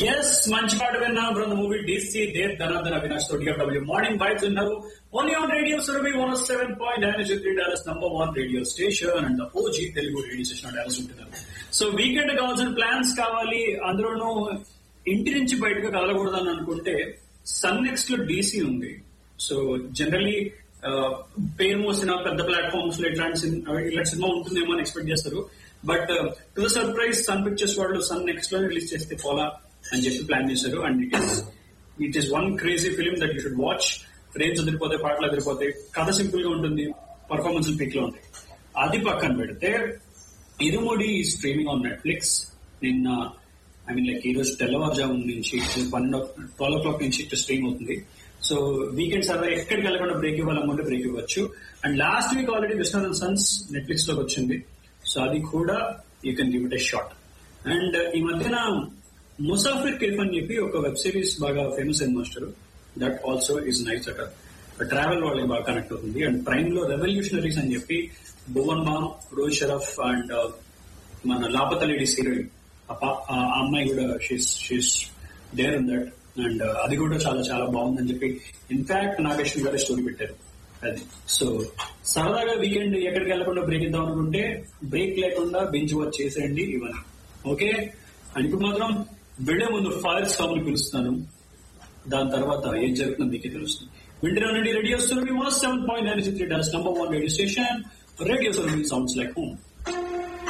yes మంచి పాట విన్నాం ఫ్రమ్ ద మూవీ డీసీ దేవ్ ధనాధన అవినాష్ తోటి డబ్ల్యూ మార్నింగ్ వైబ్స్ విన్నారు only on radio Surabhi one seven point nine three Dallas number one radio station and OG Telugu radio station Dallas ఉంటున్నారు so weekend కావాల్సిన plans కావాలి అందులోనూ ఇంటి నుంచి బయటకు కదలకూడదని అనుకుంటే సన్ నెక్స్ట్ లో డీసీ ఉంది సో జనరలీ పేరు మోసిన పెద్ద ప్లాట్ఫామ్స్ లో ఇట్లాంటి సినిమా ఇలాంటి సినిమా ఉంటుందేమో అని ఎక్స్పెక్ట్ చేస్తారు but to the surprise Sun Pictures వాళ్ళు సన్ నెక్స్ట్ లో రిలీజ్ చేస్తే పోలా అని చెప్పి ప్లాన్ చేశారు and it is it is one crazy film that you should watch frames అదిరిపోతాయి పాటలు అదిరిపోతాయి కథ సింపుల్ గా ఉంటుంది పర్ఫార్మెన్స్ పీక్ లో ఉంటాయి అది పక్కన పెడితే ఇరుముడి స్ట్రీమింగ్ ఆన్ నెట్ఫ్లిక్స్ నిన్న ఐ మీన్ లైక్ ఈ రోజు తెల్లవారుజాము నుంచి పన్నెండు ట్వెల్వ్ ఓ క్లాక్ నుంచి స్ట్రీమ్ అవుతుంది సో వీకెండ్ సర్వే ఎక్కడికి వెళ్ళకుండా బ్రేక్ ఇవ్వాలనుకుంటే బ్రేక్ ఇవ్వచ్చు and last week already Viswanathan sons Netflix లోకి వచ్చింది సో అది కూడా you can give it a shot and ఈ మధ్యన ముసాఫిర్ కేఫ్ అని చెప్పి ఒక వెబ్ సిరీస్ బాగా ఫేమస్ అయిన master that also is nice అట ట్రావెల్ వాళ్ళకి బాగా కనెక్ట్ అవుతుంది అండ్ ప్రైమ్ లో రెవల్యూషనరీస్ అని చెప్పి భువన్ మామ్ రోహిత్ షరఫ్ అండ్ మన లాపత లేడీస్ హీరోయిన్ ఆ అమ్మాయి కూడా she's she's there in that and అది కూడా చాలా చాలా బాగుందని చెప్పి ఇన్ఫాక్ట్ నాగేశ్వరి గారు స్టోరీ పెట్టారు అది సో సరదాగా వీకెండ్ ఎక్కడికి వెళ్లకుండా బ్రేక్ ఇద్దాం అనుకుంటే బ్రేక్ లేకుండా బెంచ్ వర్క్ చేసేయండి ఇవన్నీ ఓకే అండ్ ఇప్పుడు మాత్రం వెళ్లే ముందు ఫైర్ సాంగ్ ని పిలుస్తాను దాని తర్వాత ఏం జరుగుతుందో మీకే తెలుస్తుంది వింటున్నానండి radio story seven point nine three Dallas number one radio station radio story sounds like home